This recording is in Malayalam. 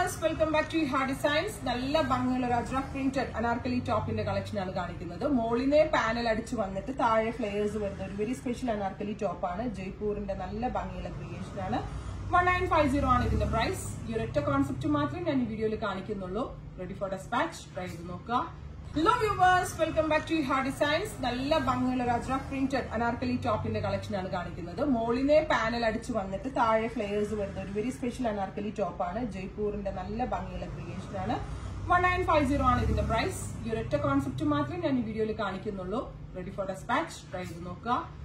വ്യൂവേഴ്സ് വെൽക്കം ബാക്ക് ടു ഹാ ഡിസൈൻസ് നല്ല ഭംഗിയുള്ള ഒരു അജ്രക് പ്രിന്റഡ് അനാർക്കലി ടോപ്പിന്റെ കളക്ഷൻ ആണ് കാണിക്കുന്നത് മോളിനെ പാനൽ അടിച്ച് വന്നിട്ട് താഴെ ഫ്ലെയേഴ്സ് വരുന്ന ഒരു വെരി സ്പെഷ്യൽ അനാർക്കലി ടോപ്പാണ് ജയ്പൂരിന്റെ നല്ല ഭംഗിയുള്ള ക്രിയേഷൻ ആണ് വൺ നയൻ ഫൈവ് സീറോ ആണ് ഇതിന്റെ പ്രൈസ് ഈ ഒരൊറ്റ കോൺസെപ്റ്റ് മാത്രമേ ഞാൻ ഈ വീഡിയോയിൽ കാണിക്കുന്നുള്ളൂ റെഡി ഫോർ ഡെസ്പാച്ച് ട്രൈ ചെയ്ത് നോക്കുക hello viewers welcome back to ഹാ ഡിസൈൻസ് നല്ല ഭംഗിയുള്ള ഒരു അജ്രക് പ്രിന്റഡ് അനാർക്കലി ടോപ്പിന്റെ കളക്ഷൻ ആണ് കാണിക്കുന്നത് മോളിനെ പാനൽ അടിച്ച് വന്നിട്ട് താഴെ ഫ്ലെയേഴ്സ് വരുന്ന ഒരു വെരി സ്പെഷ്യൽ അനാർക്കലി ടോപ്പാണ് ജയ്പൂരിന്റെ നല്ല ഭംഗിയുള്ള ക്രിയേഷൻ ആണ് വൺ നയൻ ഫൈവ് സീറോ ആണ് ഇതിന്റെ പ്രൈസ് ഈ ഒരൊറ്റ കോൺസെപ്റ്റ് മാത്രമേ ഞാൻ ഈ വീഡിയോയിൽ കാണിക്കുന്നുള്ളൂ റെഡി ഫോർ ഡെസ്പാച്ച് ട്രൈ ചെയ്ത് നോക്കുക